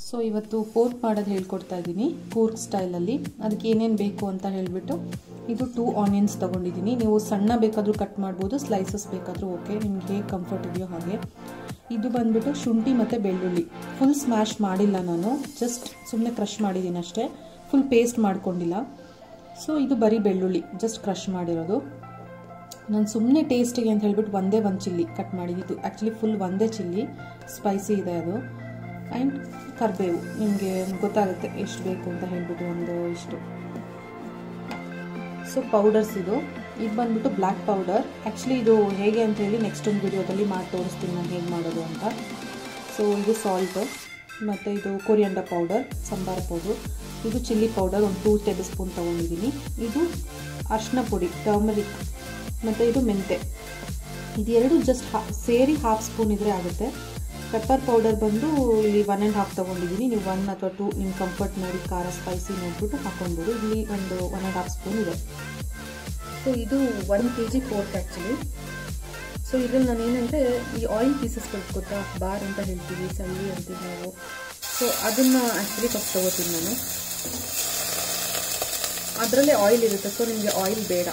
so ಇವತ್ತು pork ಮಾಡೋದು ಹೇಳ್ಕೊಡ್ತಾ ಇದ್ದೀನಿ ಕೂರ್ಗ್ ಸ್ಟೈಲಲ್ಲಿ ಅದಕ್ಕೆ ಏನೇನು ಬೇಕು ಅಂತ ಹೇಳಿಬಿಟ್ಟು ಇದು ಟೂ ಆನಿಯನ್ಸ್ ತೊಗೊಂಡಿದ್ದೀನಿ ನೀವು ಸಣ್ಣ ಬೇಕಾದರೂ ಕಟ್ ಮಾಡ್ಬೋದು ಸ್ಲೈಸಸ್ ಬೇಕಾದರೂ ಓಕೆ ನಿಮ್ಗೆ ಹೇಗೆ ಕಂಫರ್ಟ್ ಇದೆಯೋ ಹಾಗೆ ಇದು ಬಂದ್ಬಿಟ್ಟು ಶುಂಠಿ ಮತ್ತು ಬೆಳ್ಳುಳ್ಳಿ ಫುಲ್ ಸ್ಮ್ಯಾಶ್ ಮಾಡಿಲ್ಲ ನಾನು ಜಸ್ಟ್ ಸುಮ್ಮನೆ ಕ್ರಷ್ ಮಾಡಿದ್ದೀನಿ ಅಷ್ಟೇ ಫುಲ್ ಪೇಸ್ಟ್ ಮಾಡ್ಕೊಂಡಿಲ್ಲ ಸೊ ಇದು ಬರೀ ಬೆಳ್ಳುಳ್ಳಿ ಜಸ್ಟ್ ಕ್ರಷ್ ಮಾಡಿರೋದು ನಾನು ಸುಮ್ಮನೆ ಟೇಸ್ಟಿಗೆ ಅಂತ ಹೇಳ್ಬಿಟ್ಟು ಒಂದೇ ಒಂದು ಚಿಲ್ಲಿ ಕಟ್ ಮಾಡಿದ್ದು ಆ್ಯಕ್ಚುಲಿ ಫುಲ್ ಒಂದೇ ಚಿಲ್ಲಿ ಸ್ಪೈಸಿ ಇದೆ ಅದು ಆ್ಯಂಡ್ ಕರಿಬೇವು ನಿಮಗೆ ಗೊತ್ತಾಗುತ್ತೆ ಎಷ್ಟು ಬೇಕು ಅಂತ ಹೇಳ್ಬಿಟ್ಟು ಒಂದು ಇಷ್ಟು ಸೊ ಪೌಡರ್ಸ್ ಇದು ಇದು ಬಂದ್ಬಿಟ್ಟು ಬ್ಲ್ಯಾಕ್ ಪೌಡರ್ ಆ್ಯಕ್ಚುಲಿ ಇದು ಹೇಗೆ ಅಂತ ಹೇಳಿ ನೆಕ್ಸ್ಟ್ ಒಂದು ವಿಡಿಯೋದಲ್ಲಿ ಮಾಡಿ ತೋರಿಸ್ತೀನಿ ನಾನು ಹೇಗೆ ಮಾಡೋದು ಅಂತ ಸೊ ಇದು ಸಾಲ್ಟು ಮತ್ತು ಇದು ಕೊರಿಯಂಡ ಪೌಡರ್ ಸಾಂಬಾರ್ ಪೌಡರ್ ಇದು ಚಿಲ್ಲಿ ಪೌಡರ್ ಒಂದು ಟೂ ಟೇಬಲ್ ಸ್ಪೂನ್ ತೊಗೊಂಡಿದ್ದೀನಿ ಇದು ಅರ್ಶಿನ ಪುಡಿ ಟರ್ಮರಿಕ್ ಮತ್ತು ಇದು ಮೆಂತೆ ಇದೆರಡು ಜಸ್ಟ್ ಹಾ ಸೇರಿ ಹಾಫ್ ಸ್ಪೂನ್ ಇದ್ರೆ ಆಗುತ್ತೆ ಪೆಪ್ಪರ್ ಪೌಡರ್ ಬಂದು ಇಲ್ಲಿ ಒನ್ ಆ್ಯಂಡ್ ಹಾಫ್ ತೊಗೊಂಡಿದ್ದೀನಿ ನೀವು ಒನ್ ಅಥವಾ ಟೂ ನಿಮ್ಮ ಕಂಫರ್ಟ್ ನೋಡಿ ಖಾರ ಸ್ಪೈಸಿ ನೋಡ್ಬಿಟ್ಟು ಹಾಕ್ಕೊಬೋದು ಇಲ್ಲಿ ಒಂದು ಒನ್ ಆ್ಯಂಡ್ ಹಾಫ್ ಸ್ಪೂನ್ ಇದೆ ಸೊ ಇದು one K G pork actually so ಇದ್ರಲ್ಲಿ ನಾನು ಏನಂದರೆ ಈ ಆಯಿಲ್ ಪೀಸಸ್ ಗೊತ್ತಾ ಬಾರ್ ಅಂತ ಹೇಳ್ತೀವಿ ಸಳ್ಳಿ ಅಂತೀವಿ ನಾವು ಸೊ ಅದನ್ನು ಆ್ಯಕ್ಚುಲಿ ಫಸ್ಟ್ ತೊಗೋತೀನಿ ನಾನು ಅದರಲ್ಲೇ ಆಯಿಲ್ ಇರುತ್ತೆ ಸೊ ನಿಮಗೆ ಆಯಿಲ್ ಬೇಡ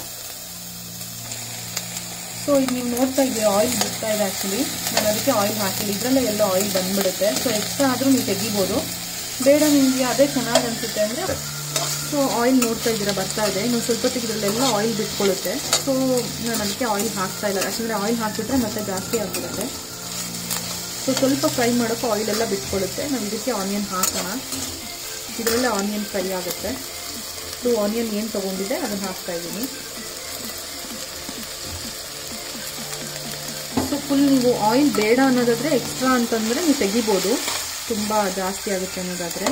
ಸೊ ಇದು ನೀವು ನೋಡ್ತಾ ಇದ್ದೀವಿ ಆಯಿಲ್ ಬಿಡ್ತಾ ಇದೆ ಆ್ಯಕ್ಚುಲಿ ನಾನು ಅದಕ್ಕೆ ಆಯಿಲ್ ಹಾಕಿಲ್ಲ ಇದರಲ್ಲೇ ಎಲ್ಲ ಆಯಿಲ್ ಬಂದ್ಬಿಡುತ್ತೆ ಸೊ ಎಕ್ಸ್ಟ್ರಾ ಆದರೂ ನೀವು ತೆಗಿಬೋದು ಬೇಡ ನಿಮಗೆ ಅದೇ ಚೆನ್ನಾಗಿ ಅನಿಸುತ್ತೆ ಅಂದರೆ ಸೊ ಆಯಿಲ್ ನೋಡ್ತಾ ಇದ್ದೀರಾ ಬರ್ತಾ ಇದೆ ಇನ್ನು ಸ್ವಲ್ಪ ಇದರಲ್ಲೆಲ್ಲ ಆಯಿಲ್ ಬಿಟ್ಕೊಳ್ಳುತ್ತೆ ಸೊ ನಾನು ಅದಕ್ಕೆ ಆಯಿಲ್ ಹಾಕ್ತಾ ಇಲ್ಲ ಯಾಕಂದರೆ ಆಯಿಲ್ ಹಾಕಿಬಿಟ್ರೆ ಮತ್ತೆ ಜಾಸ್ತಿ ಆಗಿಬಿಡುತ್ತೆ ಸೊ ಸ್ವಲ್ಪ ಫ್ರೈ ಮಾಡೋಕ್ಕೆ ಆಯಿಲ್ ಎಲ್ಲ ಬಿಟ್ಕೊಳ್ಳುತ್ತೆ ನಾವು ಇದಕ್ಕೆ ಆನಿಯನ್ ಹಾಕೋಣ ಇದರಲ್ಲೇ ಆನಿಯನ್ ಫ್ರೈ ಆಗುತ್ತೆ ಟು ಆನಿಯನ್ ಏನು ತೊಗೊಂಡಿದೆ ಅದನ್ನು ಹಾಕ್ತಾ ಇದ್ದೀನಿ ಸೊ ಫುಲ್ ನೀವು ಆಯಿಲ್ ಬೇಡ ಅನ್ನೋದಾದರೆ ಎಕ್ಸ್ಟ್ರಾ ಅಂತಂದರೆ ನೀವು ತೆಗಿಬೋದು ತುಂಬ ಜಾಸ್ತಿ ಆಗುತ್ತೆ ಅನ್ನೋದಾದರೆ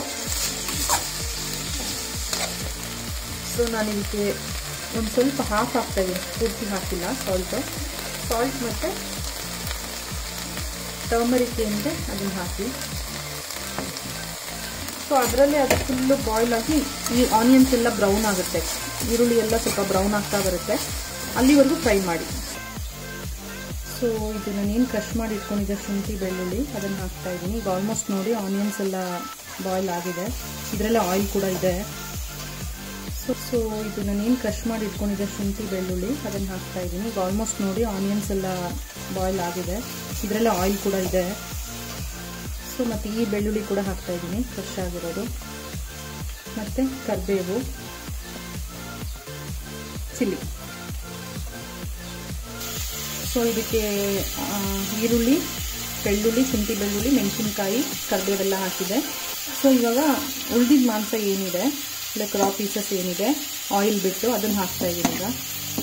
ಸೊ ನಾನು ಇದಕ್ಕೆ ಒಂದು ಸ್ವಲ್ಪ ಹಾಫ್ ಹಾಕ್ತಾ ಇದ್ದೀನಿ ಪೂರ್ತಿ ಹಾಕಿಲ್ಲ ಸಾಲ್ಟು ಸಾಲ್ಟ್ ಮತ್ತು ಟರ್ಮರಿಕ್ ಏನಿದೆ ಅದನ್ನು ಹಾಕಿ ಸೊ ಅದರಲ್ಲಿ ಅದು ಫುಲ್ಲು ಬಾಯ್ಲ್ ಆಗಿ ಈ ಆನಿಯನ್ಸ್ ಎಲ್ಲ ಬ್ರೌನ್ ಆಗುತ್ತೆ ಈರುಳ್ಳಿ ಎಲ್ಲ ಸ್ವಲ್ಪ ಬ್ರೌನ್ ಆಗ್ತಾ ಬರುತ್ತೆ ಅಲ್ಲಿವರೆಗೂ ಫ್ರೈ ಮಾಡಿ ಸೊ ಇದು ನಾನು ಏನು ಕ್ರಷ್ ಮಾಡಿ ಇಟ್ಕೊಂಡಿದ್ದೆ ಶುಂಠಿ ಬೆಳ್ಳುಳ್ಳಿ ಅದನ್ನು ಹಾಕ್ತಾ ಇದ್ದೀನಿ ಈಗ ಆಲ್ಮೋಸ್ಟ್ ನೋಡಿ ಆನಿಯನ್ಸ್ ಎಲ್ಲ ಬಾಯ್ಲ್ ಆಗಿದೆ ಇದರಲ್ಲೇ ಆಯಿಲ್ ಕೂಡ ಇದೆ ಸೊ ಸೊ ಇದು ನಾನು ಏನು ಕ್ರಷ್ ಮಾಡಿ ಇಟ್ಕೊಂಡಿದ್ದೆ ಶುಂಠಿ ಬೆಳ್ಳುಳ್ಳಿ ಅದನ್ನು ಹಾಕ್ತಾ ಇದ್ದೀನಿ ಈಗ ಆಲ್ಮೋಸ್ಟ್ ನೋಡಿ ಆನಿಯನ್ಸ್ ಎಲ್ಲ ಬಾಯ್ಲ್ ಆಗಿದೆ ಇದರಲ್ಲೇ ಆಯಿಲ್ ಕೂಡ ಇದೆ ಸೊ ಮತ್ತು ಈ ಬೆಳ್ಳುಳ್ಳಿ ಕೂಡ ಹಾಕ್ತಾ ಇದ್ದೀನಿ ಫ್ರೆಶ್ ಆಗಿರೋದು ಮತ್ತು ಕರಿಬೇವು ಚಿಲ್ಲಿ ಸೊ ಇದಕ್ಕೆ ಈರುಳ್ಳಿ ಬೆಳ್ಳುಳ್ಳಿ ಶುಂಠಿ ಬೆಳ್ಳುಳ್ಳಿ ಮೆಣಸಿನ್ಕಾಯಿ ಕರಿಬೇವೆಲ್ಲ ಹಾಕಿದೆ ಸೊ ಇವಾಗ ಉಳಿದಿದ್ದ ಮಾಂಸ ಏನಿದೆ ಲೈಕ್ ರಾ ಪೀಸಸ್ ಏನಿದೆ ಆಯಿಲ್ ಬಿಟ್ಟು ಅದನ್ನು ಹಾಕ್ತಾ ಇದ್ದೀನಿ ಈಗ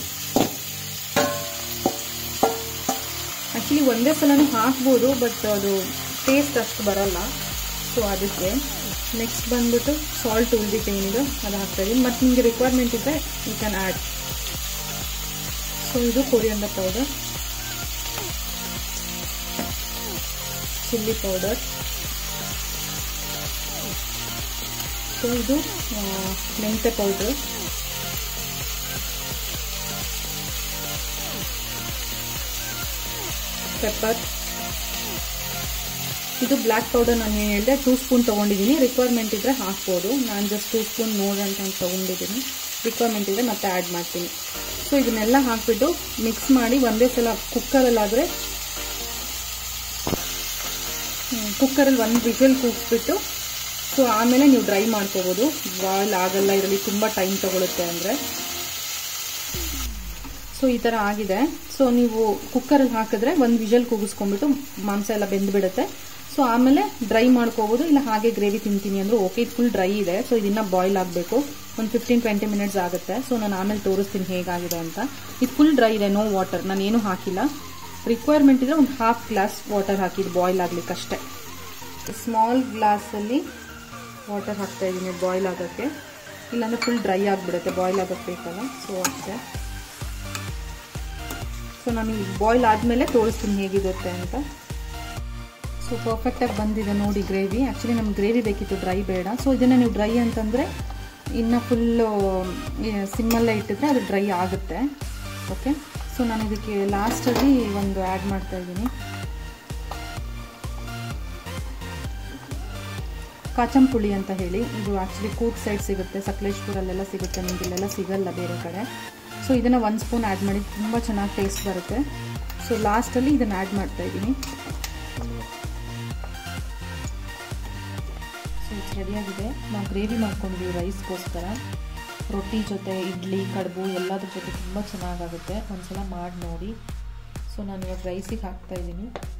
ಆ್ಯಕ್ಚುಲಿ ಒಂದೇ ಸಲನೂ ಹಾಕ್ಬೋದು ಬಟ್ ಅದು ಟೇಸ್ಟ್ ಅಷ್ಟು ಬರಲ್ಲ ಸೊ ಅದಕ್ಕೆ ನೆಕ್ಸ್ಟ್ ಬಂದ್ಬಿಟ್ಟು ಸಾಲ್ಟ್ ಉಳಿದಿತ್ತು ಏನಿದೆ ಅದು ಹಾಕ್ತಾ ಇದ್ದೀನಿ ಮತ್ತು ನಿಮಗೆ ರಿಕ್ವೈರ್ಮೆಂಟ್ ಇದ್ದರೆ ಯು ಕ್ಯಾನ್ ಆ್ಯಡ್ ಸೊ ಇದು coriander powder chilli powder so ಇದು ಮೆಂತೆ ಪೌಡರ್ ಪೆಪ್ಪರ್ ಇದು ಬ್ಲ್ಯಾಕ್ ಪೌಡರ್ ನಾನು ಏನು ಹೇಳಿದೆ ಟೂ ಸ್ಪೂನ್ ತೊಗೊಂಡಿದ್ದೀನಿ ರಿಕ್ವೈರ್ಮೆಂಟ್ ಇದ್ದರೆ ಹಾಕ್ಬೋದು ನಾನು ಜಸ್ಟ್ ಟೂ ಸ್ಪೂನ್ ನೋಡೋಣ ಅಂತ ತೊಗೊಂಡಿದ್ದೀನಿ ರಿಕ್ವೈರ್ಮೆಂಟ್ ಇದ್ದರೆ ಮತ್ತೆ ಆ್ಯಡ್ ಮಾಡ್ತೀನಿ ಸೊ ಇದನ್ನೆಲ್ಲ ಹಾಕ್ಬಿಟ್ಟು ಮಿಕ್ಸ್ ಮಾಡಿ ಒಂದೇ ಸಲ ಕುಕ್ಕರಲ್ಲಾದರೆ ಕುಕ್ಕರಲ್ಲಿ ಒಂದು ವಿಷಲ್ ಕೂಗಿಸ್ಬಿಟ್ಟು ಸೊ ಆಮೇಲೆ ನೀವು ಡ್ರೈ ಮಾಡ್ಕೋಬೋದು ಬಾಯ್ಲ್ ಆಗಲ್ಲ ಇದರಲ್ಲಿ ತುಂಬ ಟೈಮ್ ತಗೊಳುತ್ತೆ ಅಂದರೆ ಸೊ ಈ ಥರ ಆಗಿದೆ ಸೊ ನೀವು ಕುಕ್ಕರಲ್ಲಿ ಹಾಕಿದ್ರೆ ಒಂದು ವಿಷಲ್ ಕೂಗಿಸ್ಕೊಂಡ್ಬಿಟ್ಟು ಮಾಂಸ ಎಲ್ಲ ಬೆಂದ್ಬಿಡುತ್ತೆ ಸೊ ಆಮೇಲೆ ಡ್ರೈ ಮಾಡ್ಕೋಬೋದು ಇಲ್ಲ ಹಾಗೆ ಗ್ರೇವಿ ತಿಂತೀನಿ ಅಂದ್ರೆ ಓಕೆ ಇದು ಫುಲ್ ಡ್ರೈ ಇದೆ ಸೊ ಇದನ್ನ ಬಾಯ್ಲ್ ಆಗಬೇಕು ಒಂದು ಫಿಫ್ಟೀನ್ ಟ್ವೆಂಟಿ ಮಿನಿಟ್ಸ್ ಆಗುತ್ತೆ ಸೊ ನಾನು ಆಮೇಲೆ ತೋರಿಸ್ತೀನಿ ಹೇಗಾಗಿದೆ ಅಂತ ಇದು ಫುಲ್ ಡ್ರೈ ಇದೆ ನೋ ವಾಟರ್ ನಾನು ಏನೂ ಹಾಕಿಲ್ಲ ರಿಕ್ವೈರ್ಮೆಂಟ್ ಇದ್ರೆ ಒಂದು ಹಾಫ್ ಗ್ಲಾಸ್ ವಾಟರ್ ಹಾಕಿದ್ದು ಬಾಯ್ಲ್ ಆಗ್ಲಿಕ್ಕೆ ಅಷ್ಟೇ ಸ್ಮಾಲ್ ಗ್ಲಾಸಲ್ಲಿ ವಾಟರ್ ಹಾಕ್ತಾ ಇದ್ದೀನಿ ಬಾಯ್ಲ್ ಆಗೋಕ್ಕೆ ಇಲ್ಲಾಂದ್ರೆ ಫುಲ್ ಡ್ರೈ ಆಗಿಬಿಡುತ್ತೆ ಬಾಯ್ಲ್ ಆಗೋಕ್ಕೆ ಬೇಕಲ್ಲ ಸೊ ಅಷ್ಟೇ ಸೊ ನಾನು ಬಾಯ್ಲ್ ಆದಮೇಲೆ ತೋರಿಸ್ತೀನಿ ಹೇಗಿರುತ್ತೆ ಅಂತ ಸೊ ಪರ್ಫೆಕ್ಟಾಗಿ ಬಂದಿದೆ ನೋಡಿ ಗ್ರೇವಿ ಆ್ಯಕ್ಚುಲಿ ನಮ್ಗೆ ಗ್ರೇವಿ ಬೇಕಿತ್ತು ಡ್ರೈ ಬೇಡ ಸೊ ಇದನ್ನು ನೀವು ಡ್ರೈ ಅಂತಂದರೆ ಇನ್ನು ಫುಲ್ಲು ಸಿಮ್ಮಲ್ಲೇ ಇಟ್ಟಿದ್ರೆ ಅದು ಡ್ರೈ ಆಗುತ್ತೆ ಓಕೆ ಸೊ ನಾನು ಇದಕ್ಕೆ ಲಾಸ್ಟಲ್ಲಿ ಒಂದು ಆ್ಯಡ್ ಮಾಡ್ತಾ ಇದ್ದೀನಿ ಕಾಚಂ ಪುಳಿ ಅಂತ ಹೇಳಿ ಇದು ಆ್ಯಕ್ಚುಲಿ ಕೂರ್ಗ್ ಸೈಡ್ ಸಿಗುತ್ತೆ ಸಕಲೇಶ್ಪುರಲ್ಲೆಲ್ಲ ಸಿಗುತ್ತೆ ನಿಮ್ಗೆ ಇಲ್ಲೆಲ್ಲ ಸಿಗಲ್ಲ ಬೇರೆ ಕಡೆ ಸೊ ಇದನ್ನು ಒಂದು ಸ್ಪೂನ್ ಆ್ಯಡ್ ಮಾಡಿ ತುಂಬ ಚೆನ್ನಾಗಿ ಟೇಸ್ಟ್ ಬರುತ್ತೆ ಸೊ ಲಾಸ್ಟಲ್ಲಿ ಇದನ್ನು ಆ್ಯಡ್ ಮಾಡ್ತಾ ಇದ್ದೀನಿ ಸೊ ಇದು ರೆಡಿಯಾಗಿದೆ ನಾವು ಗ್ರೇವಿ ಮಾಡ್ಕೊಂಡ್ವಿ ರೈಸ್ಗೋಸ್ಕರ ರೊಟ್ಟಿ ಜೊತೆ ಇಡ್ಲಿ ಕಡುಬು ಎಲ್ಲದ್ರ ಜೊತೆ ತುಂಬ ಚೆನ್ನಾಗಾಗುತ್ತೆ ಒಂದ್ಸಲ ಮಾಡಿ ನೋಡಿ ಸೊ ನಾನು ಇವಾಗ ರೈಸಿಗೆ ಹಾಕ್ತಾಯಿದ್ದೀನಿ